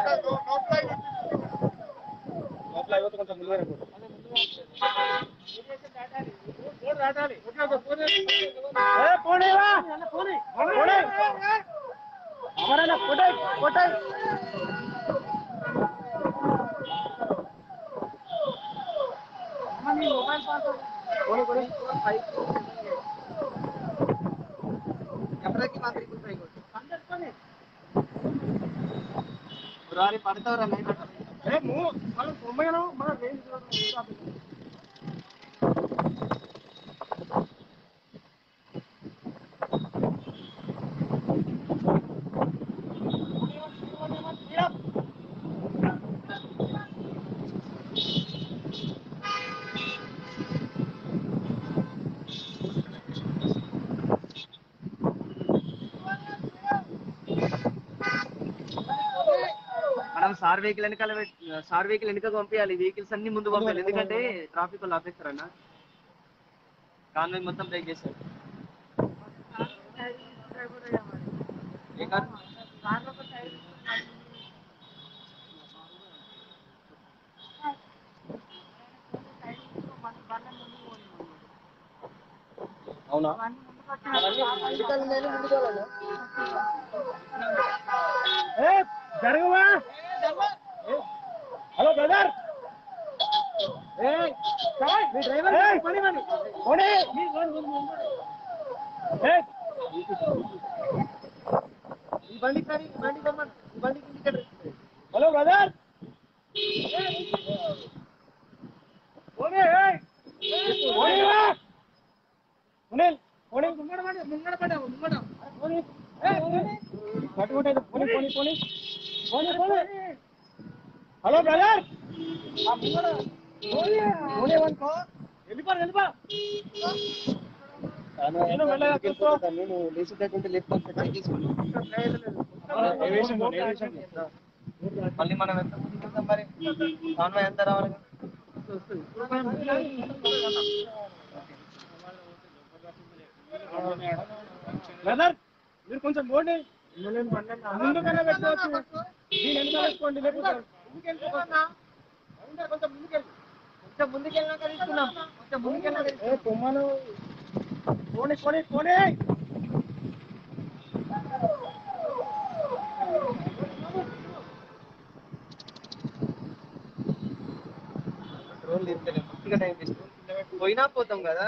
లోపల అయిపోతే కొంచెం ముందుగానే పోదు. ఏ, పోనీవా? పోనీ. అమరన్న, కొట్టాయ్, కొట్టాయ్. పోనీ, పోనీ. ఎవరికి మాత్రం ఇప్పుడు ట్రై కొట్టు. రాని పడతావురా నైట్ ఏ మూ మనం తొంభైలో మన రేంజ్ మనం సార్ వెహికల్ వెనకాల పెట్- సార్ వెహికల్ వెనక పంపించాలి వెహికల్స్ అన్ని ముందు పంపించాలి ఎందుకంటే ట్రాఫిక్ వాళ్ళు ఆపేస్తారన్న కాన్వే మొత్తం బ్రేక్ చేశారు ఏ కార్? అవునా ఏ జరగవా హలో బ్రదర్ ఏ మీ డ్రైవర్ పని పని పోనీ ఏ ఈ బండి కానీ ఈ బండి కొమ్మను ఈ బండికి ఇండికేటర్ హలో బ్రదర్ పోనీ ఏయ్ పోనీవా సునీల్ పోనీ ముంగడ పడి ముంగడ పడ్డావు ముంగడ పోనీ ఏ పోనీ పట్టుకుంటే పోనీ పోనీ పోనీ పోనీ పోనీ హలో బ్రదర్ ఆ ముంగడ పోనీ పోనీ అనుకో వెళ్ళిపో వెళ్ళిపో నేను మెల్లగా కూర్చో. నేను లేచి తగ్గుంటే లేకపోతే ట్రై చేసుకోండి ఏవియేషన్ మోడ్, ఏవియేషన్ మోడ్. మళ్ళీ మనం ఎంత ముందుకు వెళ్తాం మరి కాన్వే ఎంత రావాలి బ్రదర్ మీరు కొంచెం పోండి ముందుకన్నా పెట్టుకోవచ్చు దీని వెనకాల వేసుకోండి లేకపోతే కొంచెం ముందుకెళ్ళి కొంచెం ముందుకెళ్ళినాక తీసుకున్నాం కొంచెం ముందుకెళ్ళినాక ఏ కొమ్మను పోనీ పోనీ పోనీ డ్రోన్ లేదు పూర్తిగా టైం వేస్ట్ పోయినా పోతాం కదా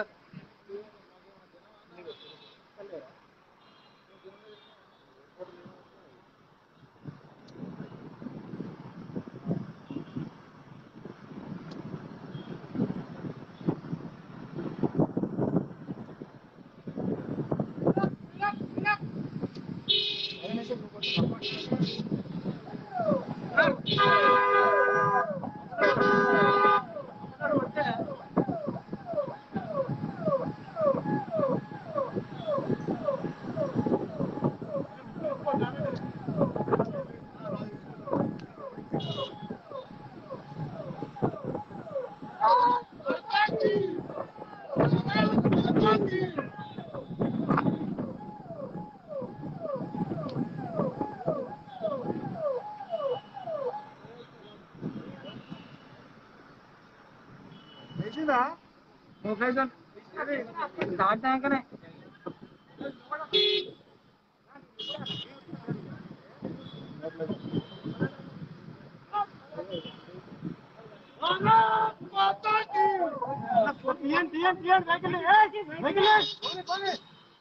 వేసిందా లొకేషన్ స్టార్ట్ అయ్యాకనే తీయండి తీయండి తీయండి vehicle vehicle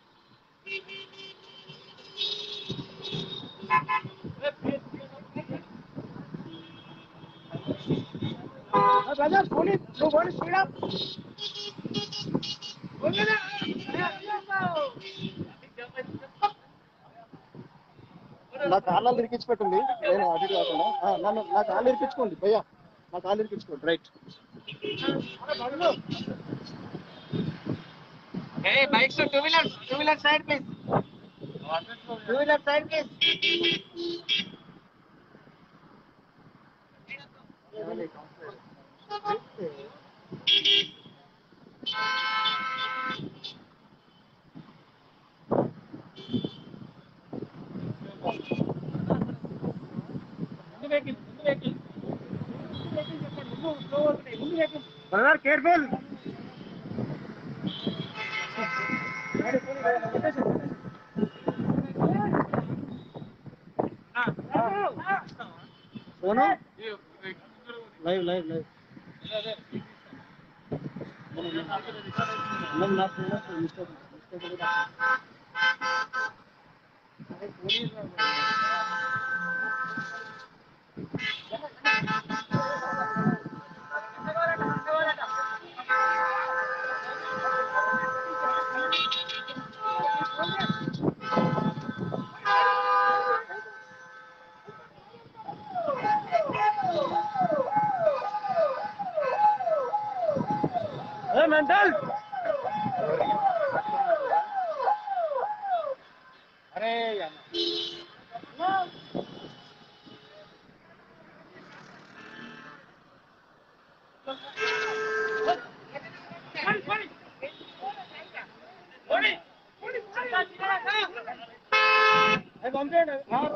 brother, phone it. No, phone it. Speed up. నా కాళ్ళు ఇరికించి పెట్టండి నేను అటు ఇటు కాకుండా ఆ, నన్ను నా కాళ్ళు ఇరికించుకోండి భయ్యా నా కాళ్ళు ఇరికించుకోండి రైట్ ఏ bikes two wheeler two wheeler side please two wheeler side please vehicle ముందు vehicle brother careful Sonu live live live మనం నా ఫోన్ మిస్టేక్ మిస్టేక్ అరే పోలీస్ ఏ మెంటల్ అరే పంపేయండి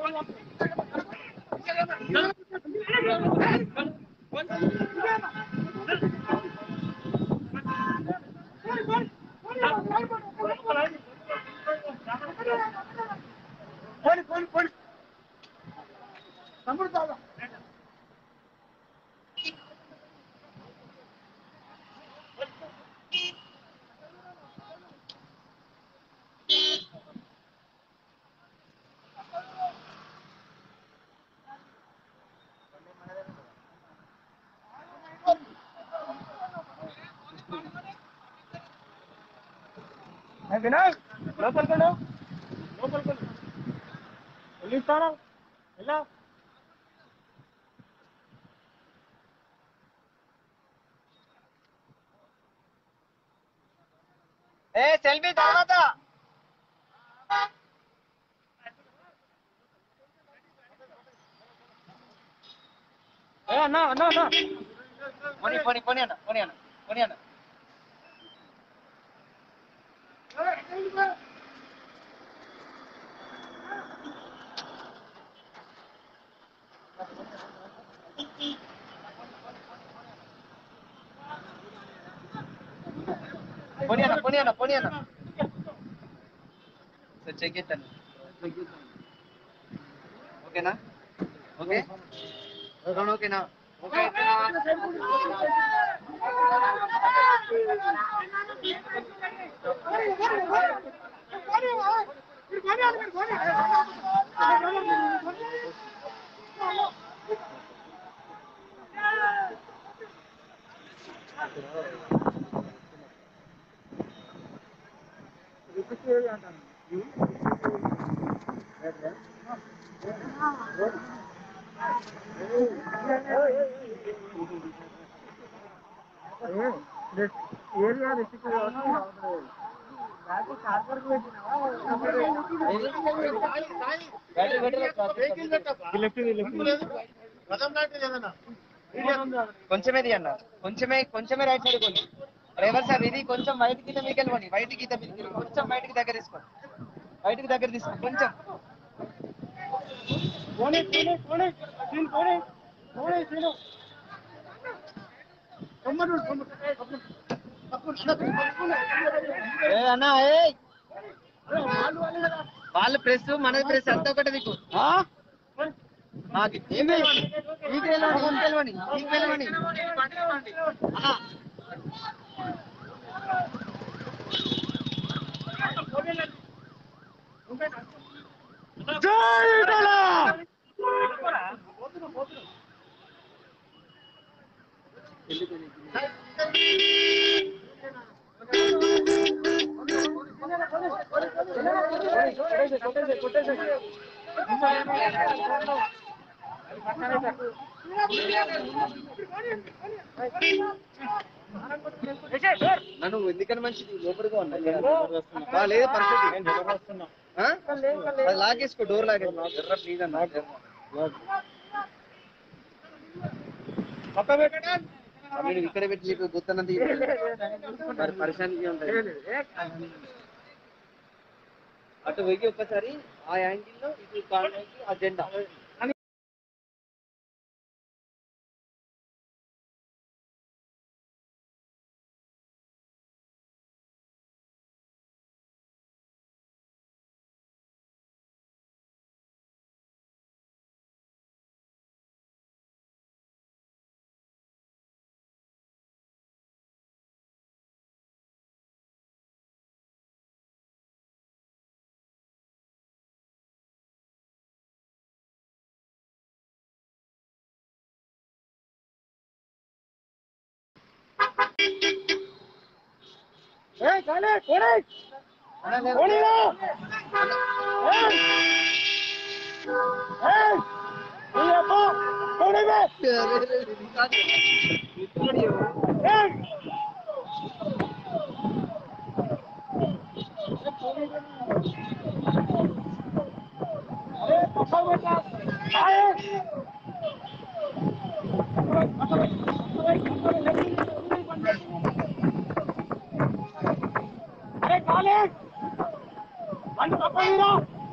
పోనీ పోనీ పోనీ తమ్ముడు చాలా వినాయక్ లోపలికి లోపలికి వెళ్ళిస్తాను ఎలా ఏ సెల్ఫీ తర్వాత ఏ అన్నా అన్నా అన్నా పోనీ పోనీ పోనీ అన్న పోనీ అన్న పోనీ అన్న పోనీ అన్న పోనీ అన్న పోనీ అన్న సార్ చెక్ చేస్తాను ఓకేనా ఓకే ఓకేనా ఓకే ఏరియా రిస్క్ కొంచెమే తీయన్న కొంచెమే కొంచెమే రైట్ సైడ్ కొంచెం డ్రైవర్ సార్ ఇది కొంచెం వైట్ గీత మీకు వెళ్ళిపోండి వైట్ గీత మీకు వెళ్ళి కొంచెం బయటికి దగ్గర తీసుకోండి బయటికి దగ్గర తీసుకోండి కొంచెం పోనీ పోనీ పోనీ సీన్ పోనీ పోనీ సీను తమ్ముడు తమ్ముడు ఏ అన్న ఏ వాళ్ళ ప్రెస్ మన ప్రెస్ అంతా ఒకటి మీకు మాకు ఏం తెలియని మీకు తెలియని ఏం తెలియని మీకు తెలియని అన్న, జై ఇటలా నన్ను ఎందుకని మంచిది లోపలిగా ఉన్నా లేదు పర్ఫెక్ట్ ఆ? అది లాగేసుకో డోర్ లాగేసుకో జర్ర ప్లీజ్ అన్న నేను ఇక్కడ పెట్టి నీకు గుర్తున్నది మరి పరిశానికి ఉంటుంది అటు వెయ్యి ఒక్కసారి ఆ యాంగిల్లో ఇటు కాళ్ళకి ఆ జెండా ఏయ్ కాలే కోడే అన్న, లేదు. కోడిరా ఏయ్ ఏయ్ నీ అబ్బా కోడివే ఏయ్ అరే పక్కన పెట్టా ఆయ్ అరే కాలే బండి పక్కన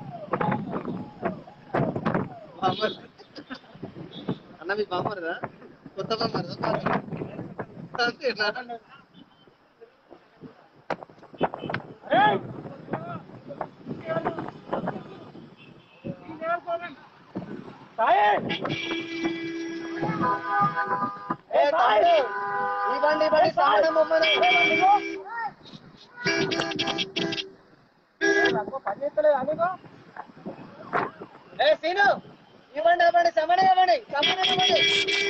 బామ్మర్. అన్న మీ బామ్మరుదా కొత్త బామ్మరుదా అంతేనా ఏయ్ సాయే ఏ తమ్ముడు, ఈ బండి ఈ బండి సాగడం బొమ్మను. ఏ సీను ఈ బండి ఆ బండి సమానం ఇవ్వండి సమానం ఇవ్వండి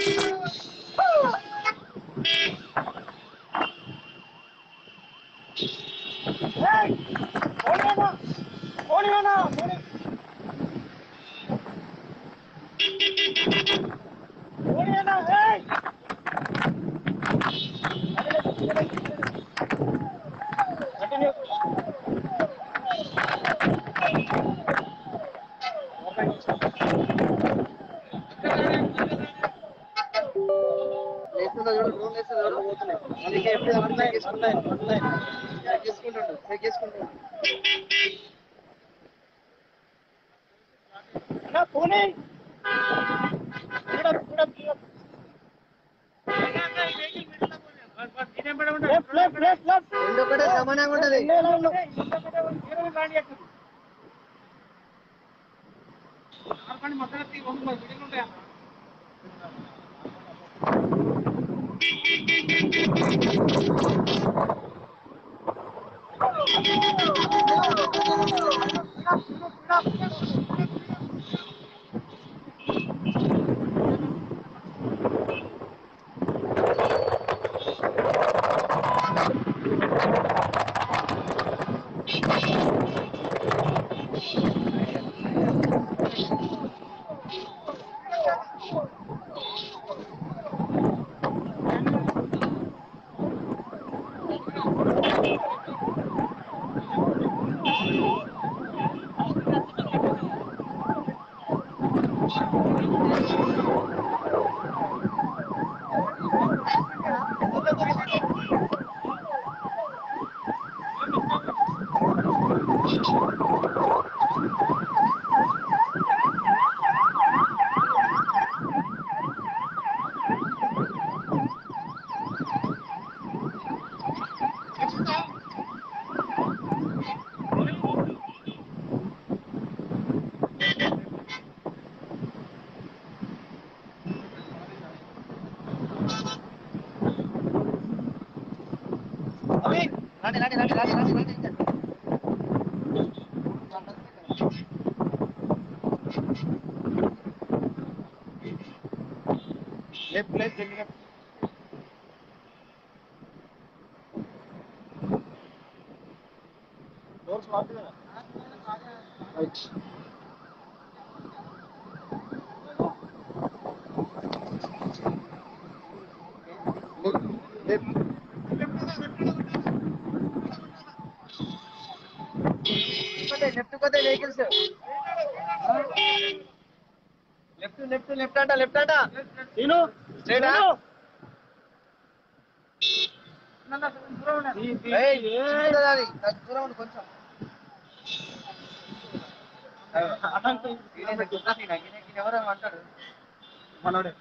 లేస్తుందా చూడు డ్రోన్ లేస్తుందా చూడు పోతున్నాయి అందుకే ఎప్పుడు అప్పుడు ఎక్కేసుకుంటాయి ఎక్కేసుకుంటుండు ఎక్కేసుకుంటుండు పోనీ లెఫ్ట్ లెఫ్ట్ లెఫ్ట్ లెఫ్ట్ రెండు ఒకటే సమానంగా ఉంటది అవి రాండి రాండి రాండి రాండి రాండి రాండి left left left doors lock కదా రైట్ లెఫ్ట్ లెఫ్ట్ పోతే వెహికల్స్ లెఫ్ట్ లెఫ్ట్ లెఫ్ట్ అంట లెఫ్ట్ అంట తిను Straight ఆ? ఏయ్, చిన్నది అది. నాకు దూరం ఉండు కొంచెం ఈయన గుర్తా ఈయన, ఈయన ఈయన ఎవరో అంటాడు మనోడే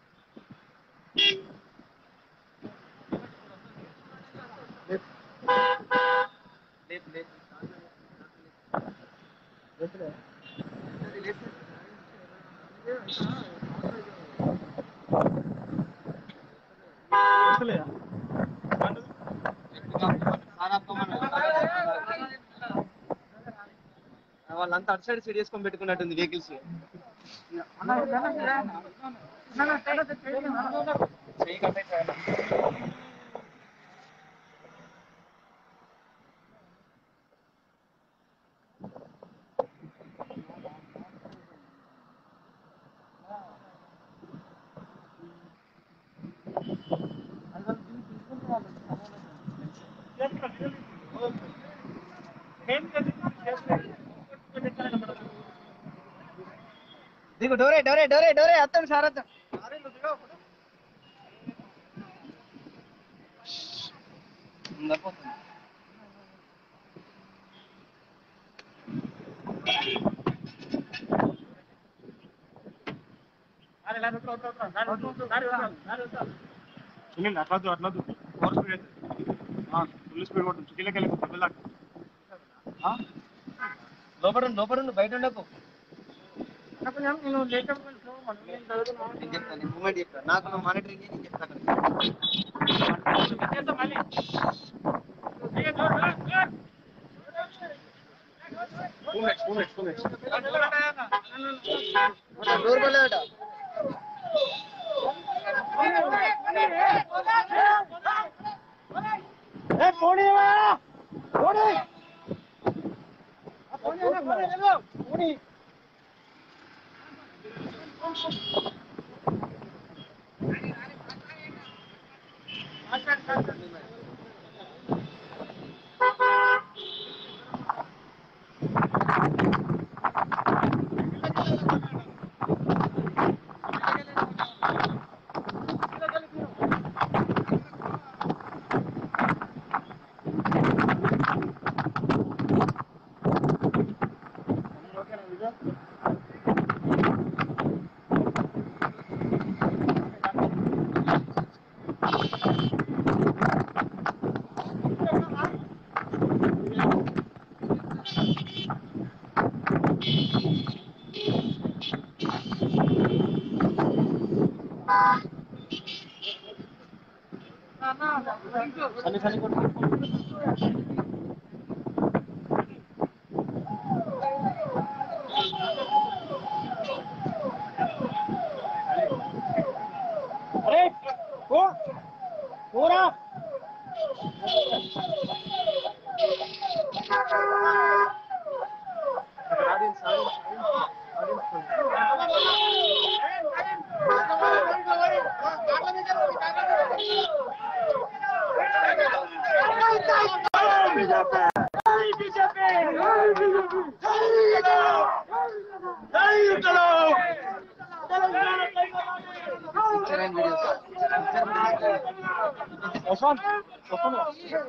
లేపు లేపు అది లేపు వాళ్ళంతా అటు సైడ్ సైడ్ చేసుకొని పెట్టుకున్నట్టుంది వెహికల్స్ చెయ్యి కట్టేసి దిగు డోరే డోరే డోరే డోరే అత్తాడు సార్ అత్తాడు ఉందా పోతుంది. సునీల్ అట్లా వద్దు, అట్లా వద్దు. ఓవర్ స్పీడ్ అవుతుంది. ఆ, ఫుల్ స్పీడ్ కొట్టు చుక్కీలకి వెళ్ళి పిల్లలకు లోపల ఉండు, లోపల ఉండు, బయట ఉండకు నేను లేకపోతే నేను చెప్తాను నేను మూమెంట్ చెప్తాను నాకు నువ్వు మానిటరింగ్ నేను చెప్తాను two minutes two minutes two minutes door బల్ల ఏ పోనీవా పోనీ పోనీ పోనీ సన్ని సన్ని కొట్టు అరే ఓ ఓరా పిక్చర్ అండ్ వీడియోస్ యశ్వంత్ వస్తున్నా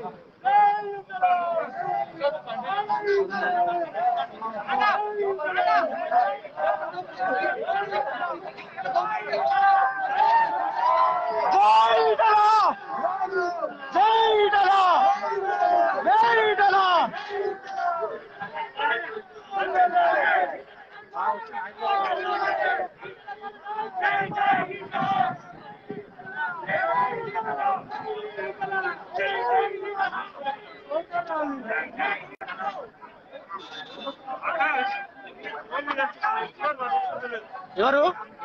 ఎవరు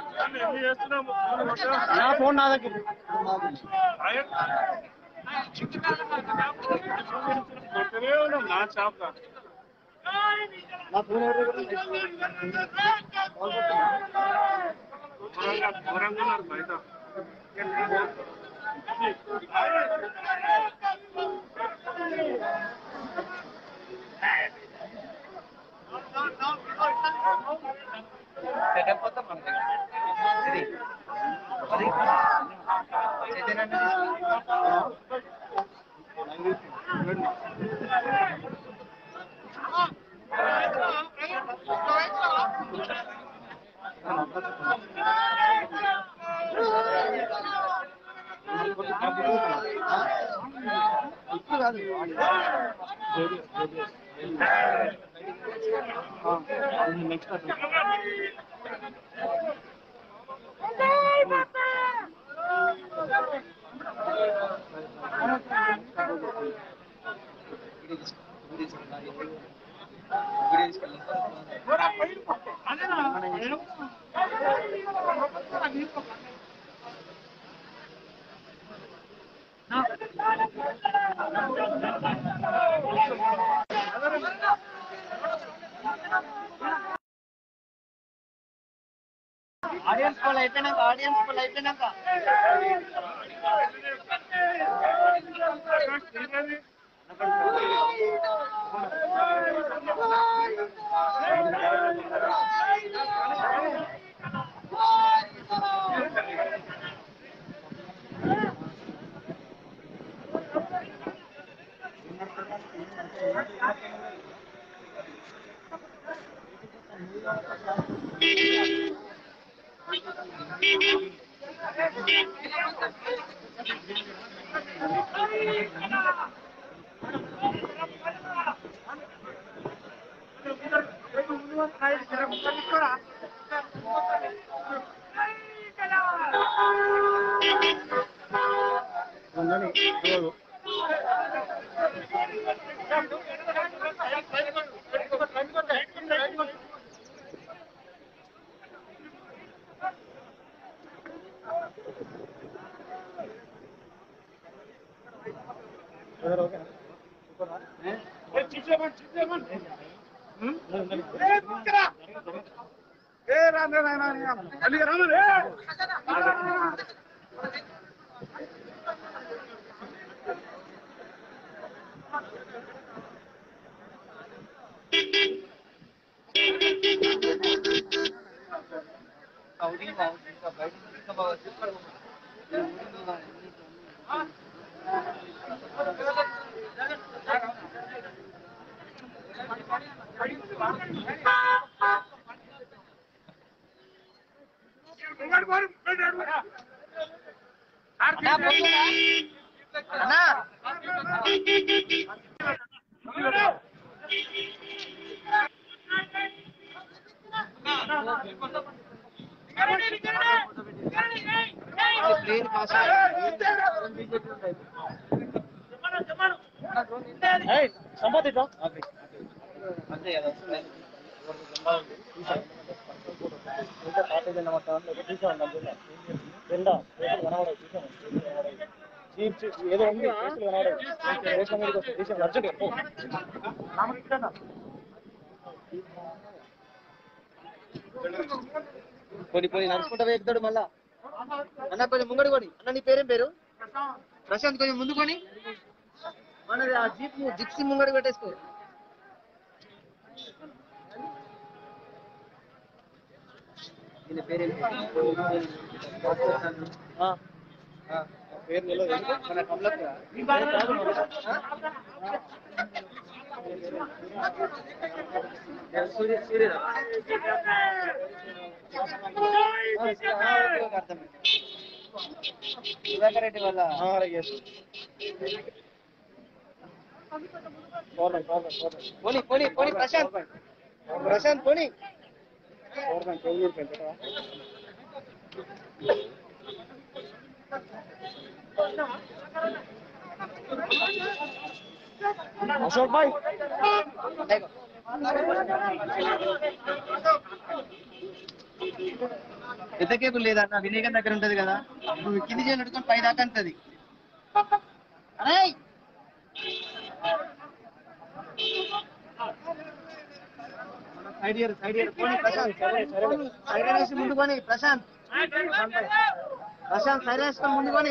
నా ఫోన్ నా దగ్గర నా షాప్ నా ఫోన్ ఎవరు ఘోరంగా ఘోరంగా ఉన్నారు బయట సెటప్ మొత్తం మన దగ్గర. ఇది. అది. చైతన్య అన్న తీసుకో. ఇప్పుడు కాదు నెక్స్ట్ వీడియో తీసుకో. వీడియో తీసుకో. వీడియో తీసుకెళ్ళి ఆడియన్స్ కాల్ అయిపోయినాక ఆడియన్స్ కాల్ అయిపోయినాక అన్నా పోతుందా? అన్నా ప్లేన్ పాస్ ఏయ్, సంపత్ ఇట్రా. అంతే కదా వస్తుంది. ఇంకా కాటేజ్ అన్నమాట. లేకపోతే తీసేవాడిని అందులో. కింద రేకులు కనబడవు, తీసేవాడిని. చీప్ చీప్ ఏదో ఉంది రేకులు కనబడవు. రేకుల మీదకి వస్తే తీసేవాడిని. అర్జెంట్గా పో. రామకృష్ణ. పోనీ పోనీ నడుచుకుంటా ఎక్కుతాడు మళ్ళా అన్న కొంచెం ముంగడు కొని అన్న నీ పేరేం పేరు ప్రశాంత్ కొంచెం ముందు కొని మనది ఆ జీప్ జిప్సీ ముంగడు పెట్టేసుకో ఈయన పేరేం పేరు? ఆ, ఆ, పేరు తెలియదు. మన కమలపురా సూర్య సూర్య సుధాకర్ రెడ్డి వల్ల ఆ, అలాగే. Government, government, government. పోనీ పోనీ పోనీ ప్రశాంత్ ప్రశాంత్ పోనీ గవర్నమెంట్ చెవి ఊరిపోయింది, పెట్టవా? అశోక్ భాయ్ లేకో. పెద్ద కేబుల్ లేదన్న వినేగం దగ్గర ఉంటది కదా నువ్వు కింది చేయి నడుకొని పై దాకా అంతది అరే సైడ్ ఇయర్ సైడ్ ఇయర్ పోనీ ప్రశాంత్ సైడ్ వేసి ముందు పోనీ ప్రశాంత్ ప్రశాంత్ సైడ్ వేసుకొని ముందు పోనీ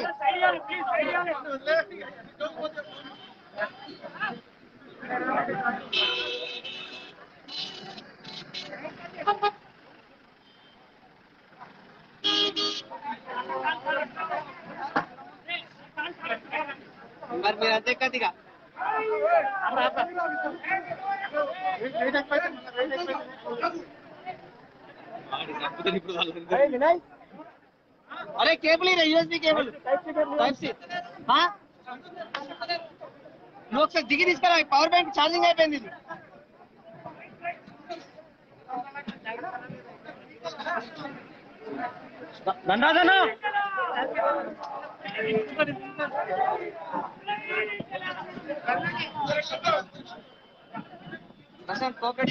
మరి మీరు అంతే కదిగా ఏయ్, వినయ్ అరే కేబుల్ ఇరా యూఎస్బి కేబుల్ టైప్ సి ఆ? నువ్వు ఒకసారి దిగి తీసుకురా పవర్ బ్యాంక్ ఛార్జింగ్ అయిపోయింది ఇది దండాదన ప్రశాంత్ పోకెట్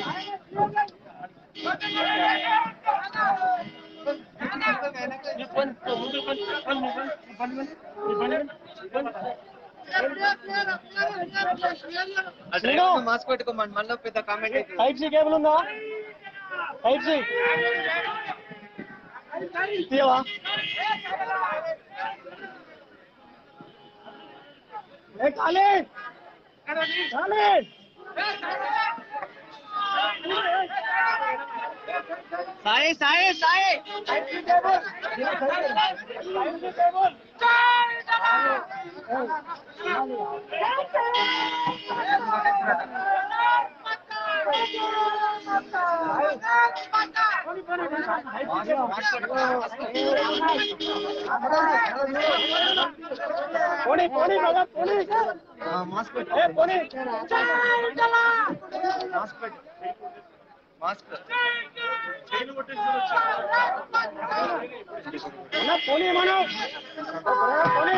మాస్క్ పెట్టుకోమని మళ్ళీ పెద్ద కామెంట్ అయితే టైప్ సి కేబుల్ ఉందా టైప్ సి తీయవా ఏ కాలే కాలే సాయి సాయి సాయి పోనీ పోనీ మళ్ళా పోనీ మాస్క్ పెట్టు ఏ పోనీ మాస్క్ పెట్టు మాస్క్ అన్న పోనీ మనం పోనీ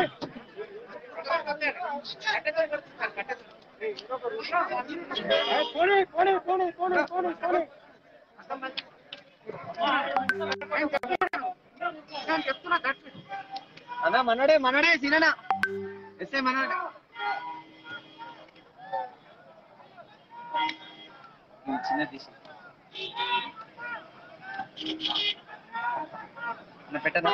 ఏ పోనీ పోనీ పోనీ పోనీ పోనీ పోనీ అన్న మనడే మనడే సిననా ఎస్ఏ మనడే ఈ చిన్న తీసి అన్న పెట్టనా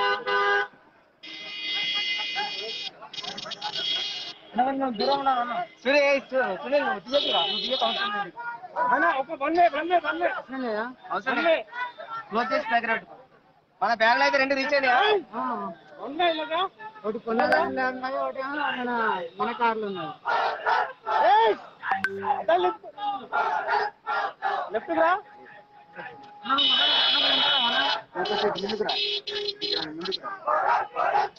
దూరం ఉన్నాను సురేష్ సునీల్ నువ్వు తీయకురా నువ్వు తీయక అవసరం లేదు అన్న ఒక వన్లే వన్లే వన్లే అవసరం వన్లే లేదు క్లోజ్ చేసి బ్యాగ్ పెట్టుకో మన బ్యాగ్లో అయితే రెండు రీచ్ అయినాయా వన్లే ఇలాగా ఒకటి కొన్నదా ఉన్నది ఒకటి మన మన కార్లు ఉన్నది ఏయ్ అద్దాలు లెఫ్ట్ లెఫ్ట్ రా ముందుకు రా ముందుకు రా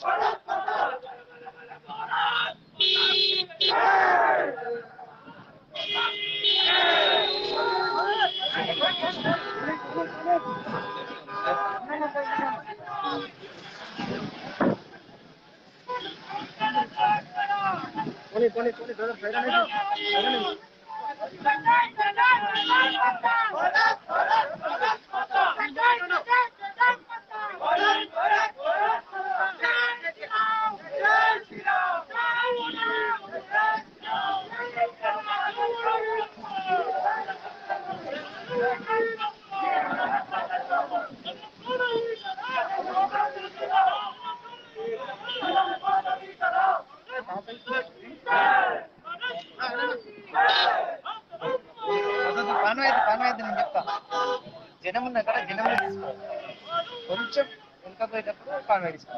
పోనీ పోనీ పోనీ బ్రదర్ సైడ్ అనేది వద్దు, పని అయితే పని అయితే నేను చెప్తా జనం ఉన్న కదా జనం తీసుకో కొంచెం వెనక పోయేటప్పుడు కాన్వే తీసుకో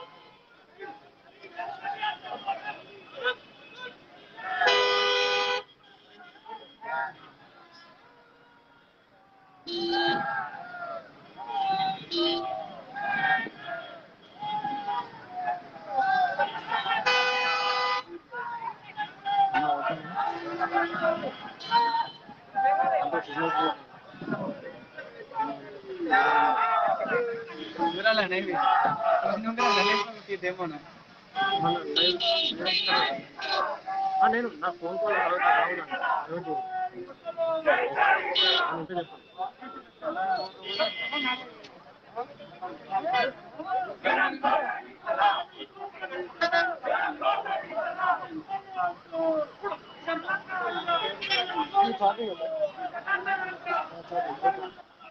ఉంగరాలనే ఇవి కొన్ని ఉంగరాలు అనేసి ఇదేమోనా ఆ, నేను నా ఫోన్ కాల్ రావద్దు రావద్దు ఉంటే చెప్పండి ఈ చాపి కదా. ఆ, చాపి, ఓకే.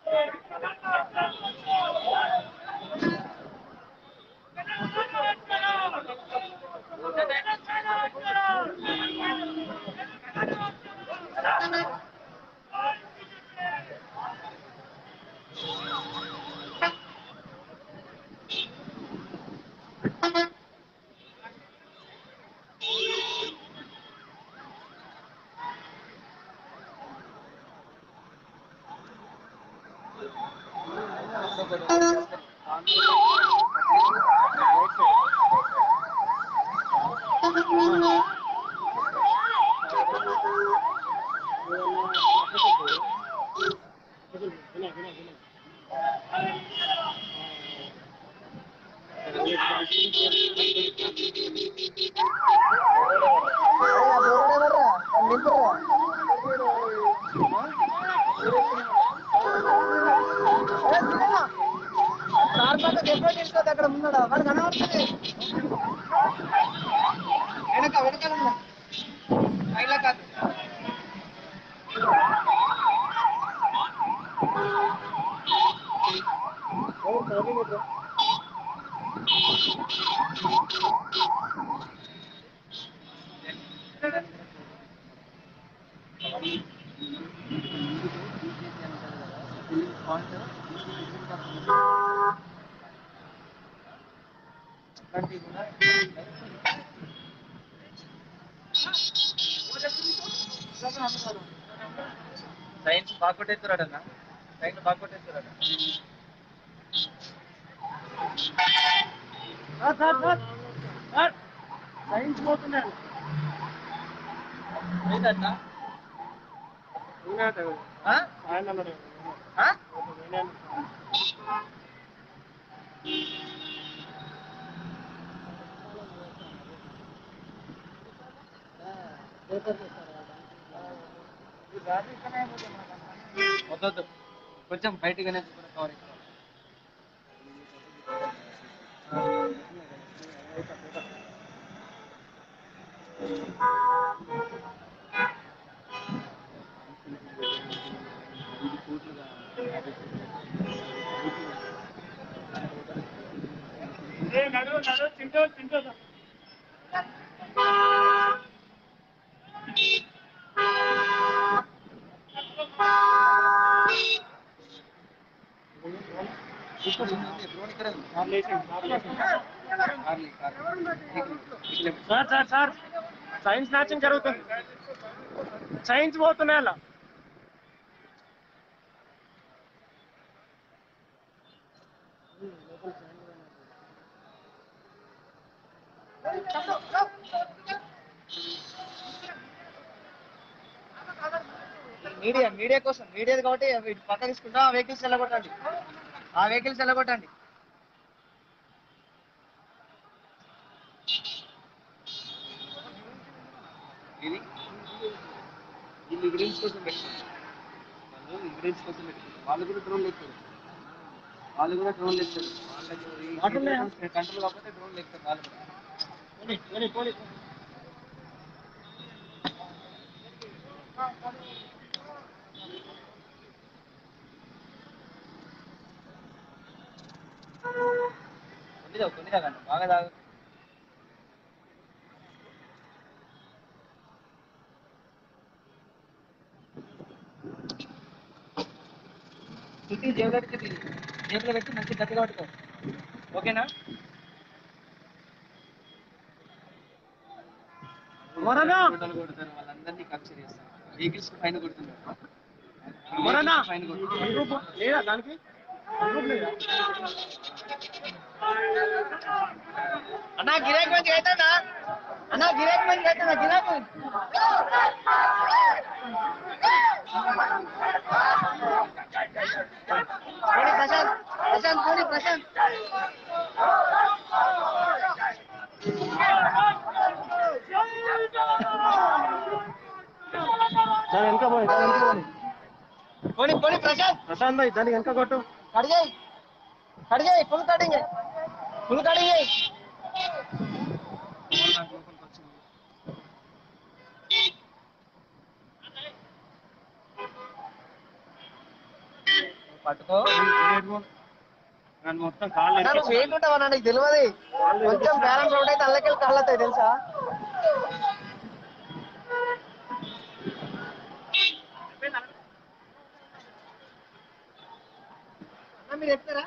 అక్కడ ఉన్నాడా వాడు కనబడుతుంది వెనక వెనకాల ఉన్నా పైలా కాదు పాయింట్ అట్లాంటివి కూడా సైన్స్ బాగా కొట్టేస్తున్నాడన్న సైన్స్ బాగా కొట్టేస్తున్నాడు sir sir sir sir signs పోతున్నాడు ఏంటన్నా నేనే ఆ? ఆయన అన్నాడు ఆ? నేనే వద్దొద్దు కొంచెం బయటగానే కవర్ నడు నడు తింటూ తింటూ sir sir sir signs matching జరుగుతుంది సైన్స్ పోతున్నాయి అలా మీడియా మీడియా కోసం మీడియా కాబట్టి వీటి పక్క తీసుకుంటా ఆ వెహికల్స్ వెళ్ళగొట్టండి ఆ వెహికల్స్ వెళ్ళగొట్టండి ఇది వీళ్ళు ఇంగ్రీడియంట్స్ కోసం పెట్టుకుంటారు వాళ్ళు ఇంగ్రీడియంట్స్ కోసం పెట్టుకుంటారు వాళ్ళు కూడా డ్రోన్ ఎక్కుతారు వాళ్ళు కూడా డ్రోన్ ఎక్కుతారు వాళ్ళకి కంట్రోల్ కాకపోతే డ్రోన్ ఎక్కుతారు వాళ్ళు కూడా పోనీ పోనీ కొన్ని తాగు కొన్ని తాగండి బాగా తాగు చుట్టూ జేబులో పెట్టి జేబులో పెట్టి మంచి గట్టిగా పట్టుకో ఓకేనా వరనా? ఫోటోలు కొడతారు వాళ్ళందరినీ కబ్జర్ చేస్తారు వెహికల్స్ ఫైన్ కొడుతున్నారు వరనా? ఫైన్ కొడుతున్నారు గ్రూప్ లేదా దానికి గ్రూప్ లేదా అన్నా గిరాక్ మంచి అవుతాడా అన్నా గిరాక్ మంచి అవుతాడా గిరాక్ పోనీ ప్రశాంత్ ప్రశాంత్ పోనీ ప్రశాంత్ దాని వెనక పోయి దాని వెనక పోయి పోనీ పోనీ ప్రశాంత్ ప్రశాంత్ భాయ్ దానికి వెనక కొట్టు కడిగాయి కడిగాయి ఫుల్ కటింగ్ ఫుల్ కటింగ్ పట్టుకో నన్ను మొత్తం కాళ్ళు అన్నా, నువ్వు ఏంటుంటావన్నా నీకు తెలియదు కొంచెం బ్యాలెన్స్ అవుట్ అయితే అల్లకెళ్ళి కళ్ళతాయి తెలుసా అన్నా, మీరు ఎత్తారా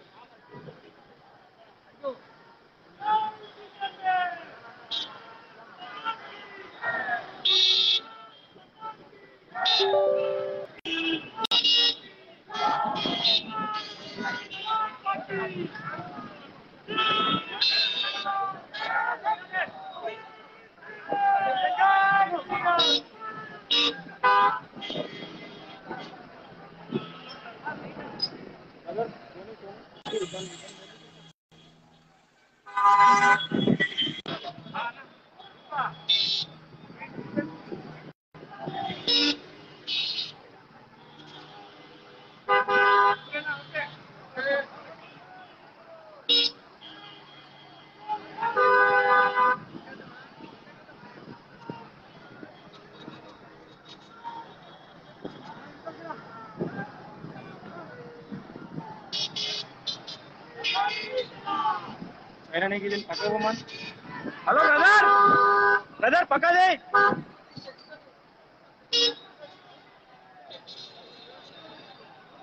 అయినా నీకు ఇది పక్కకు పోమని హలో బ్రదర్ బ్రదర్ పక్కదే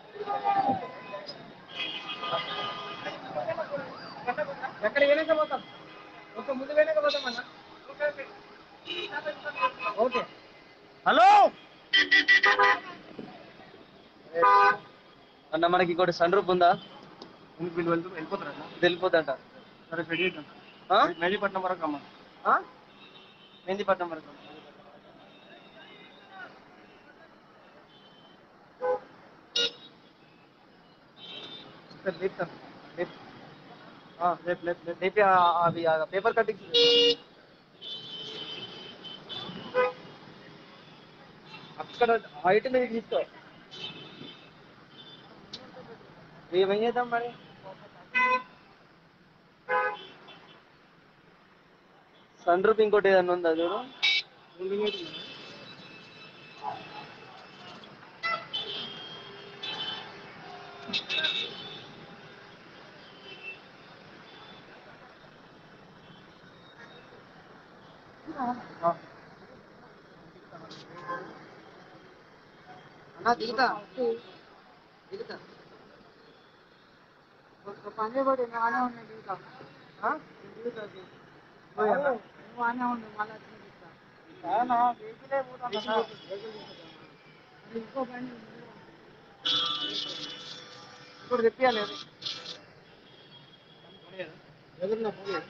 ఎక్కడ వెనక పోతాం ఓకే ముందు వెనక పోతామన్నా ఓకే హలో అన్న మనకి ఇంకోటి సన్ రూప్ ఉందా ముందుకు వీళ్ళు వెళ్తూ వెళ్ళిపోతారా వెళ్ళిపోద్దంట సరే రెడీ అవుతాం ఆ? మెహదీపట్నం వరకు అమ్మ ఆ? మెహందీపట్నం వరకు సరే, లేపుతాను. లేపు. ఆ, లేపు, లేపు, లేపు. లేపి ఆ- అవి పేపర్ కట్టింగ్ అక్కడ హైట్ మీద తీసుకో ఏమేం చేద్దాం మరి సన్ రూప్ ఇంకోటి ఏదన్నా ఉందా చూడు అన్నా దిగుతా దిగుతా ఒక పని కూడా నానే ఉన్నా దిగుతా నువ్వు ఆనే ఉండు మళ్ళీ వచ్చి దిగుతా మరి ఇంకో బండి ఉంది. ఇప్పుడు తెప్పియాలి ఎదురున్నా పోనీ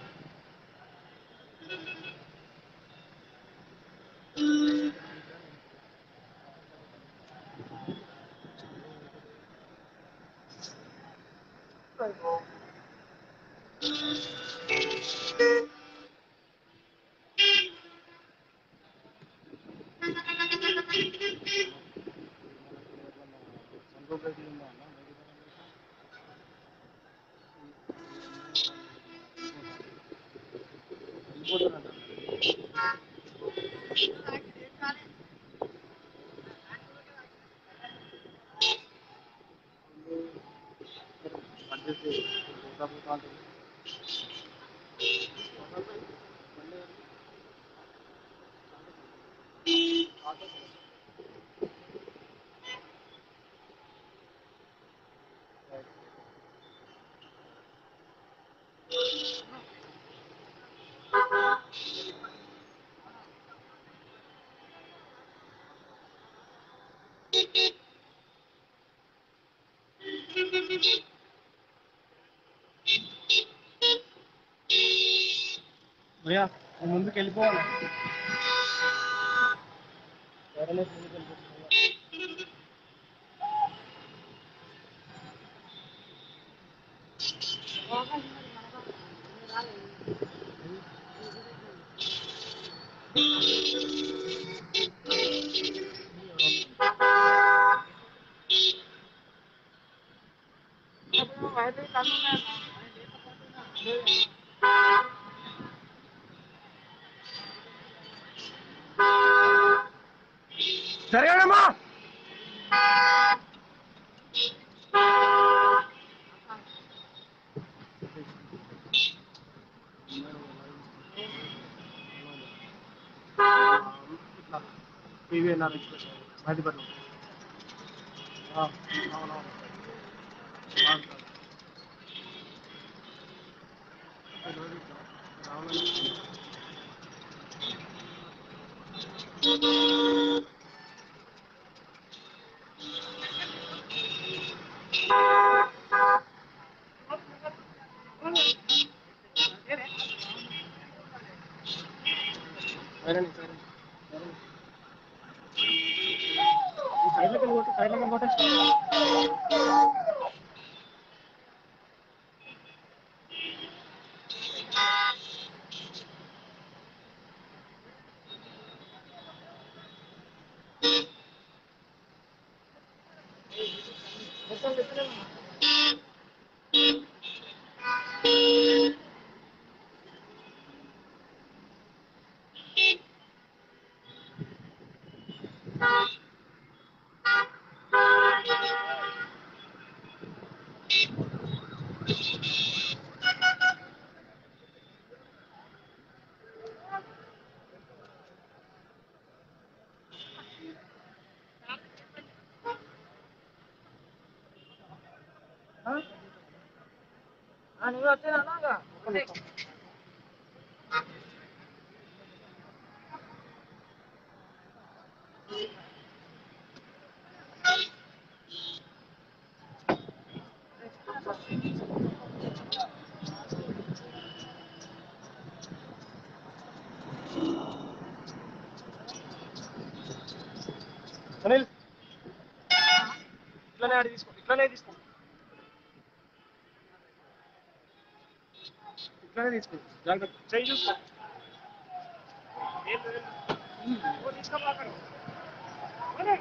భయ్యా నువ్వు ముందుకు వెళ్ళిపోవాలి ఎవరైనా ముందుకు వెళ్ళిపోతున్నారు జరగడమ్మా పివిఎన్ఆర్ ఎక్స్ప్రెస్ మహిళపట్నం అవునవును సరే సరే సైడ్లోకి వెళ్ళి సైడ్లోకి వెళ్ళి నువ్వు వచ్చేదా ఇట్లానే ఆడి తీసుకో ఇట్లానే తీసుకో ఇట్లానే తీసుకో జాగ్రత్త చేయి చూసుకో ఏం లేదు. ఓ, తీసుకో అక్కడ. ఓనే.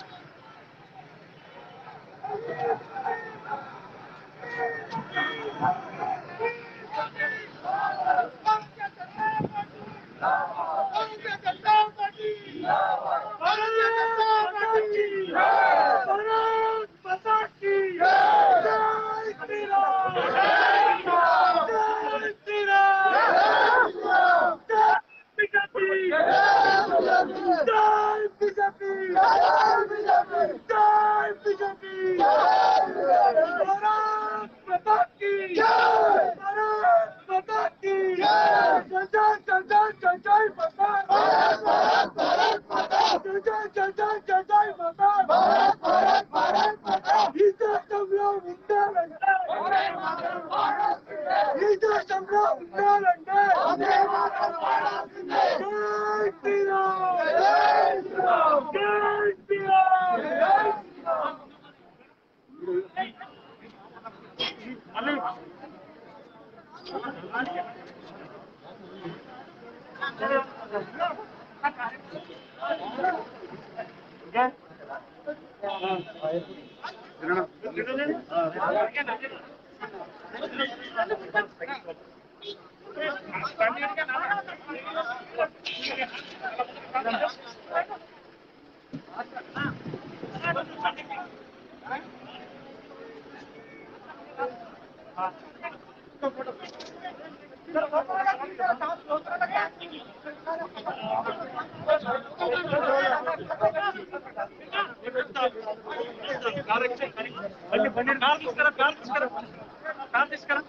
బండి బండి కార్ తీసుకురా కార్ తీసుకురా కార్ తీసుకురా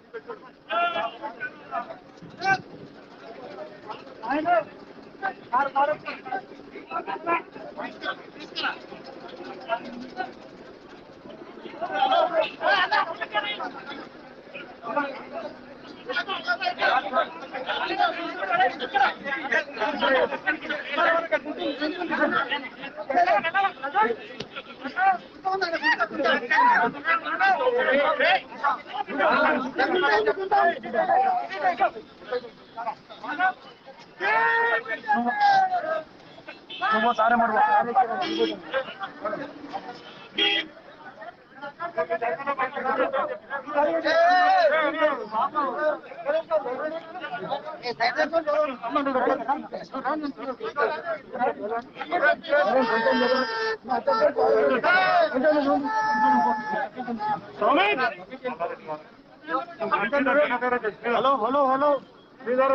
నువ్వు సారే మడువ హలో హలో హలో శ్రీగారు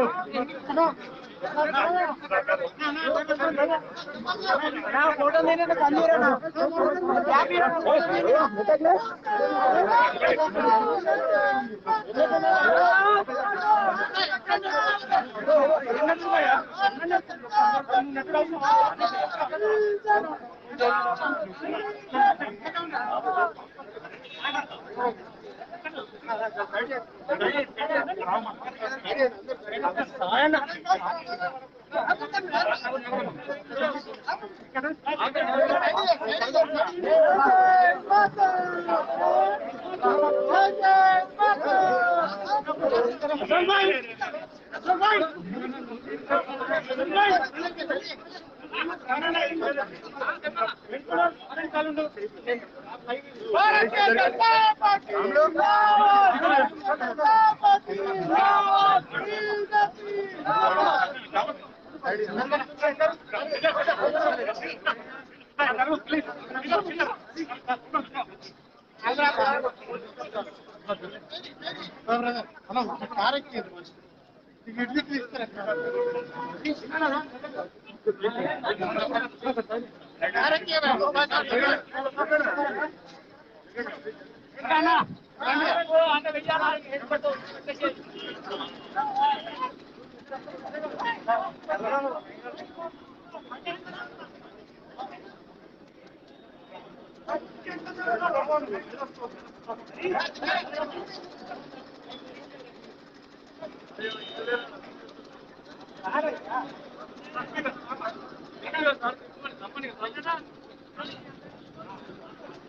ఫోటో నేను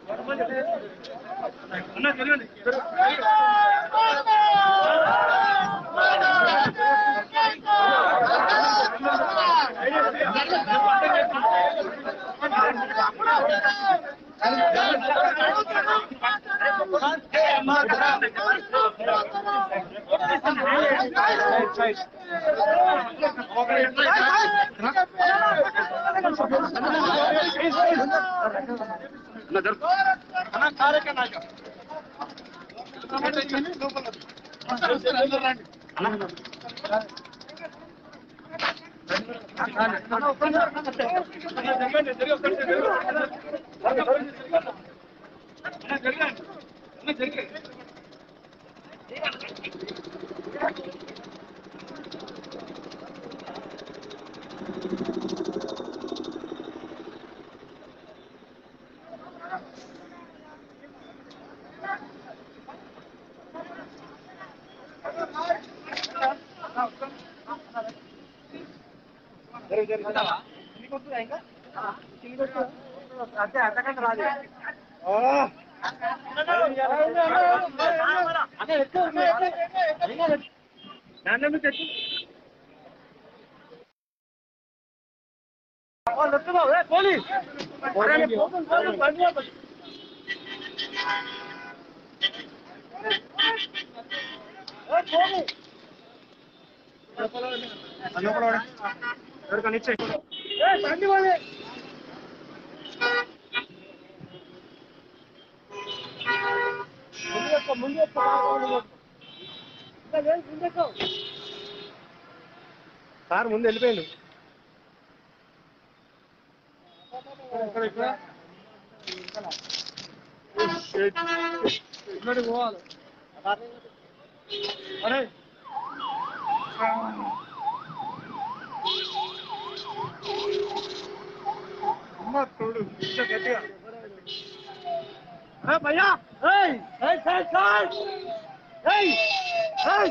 సార్ ముందు వెళ్ళిపోయిండు ఇక్కడికి పోవాలి అరే అమ్మ తోడు ఇంత గట్టిగా అరే భయ్యా ఏయ్ ఏయ్ సార్ సార్ ఏయ్ ఏయ్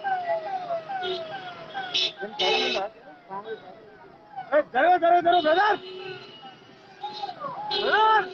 జరగ జరగ జరగ బ్రదర్ బ్రదర్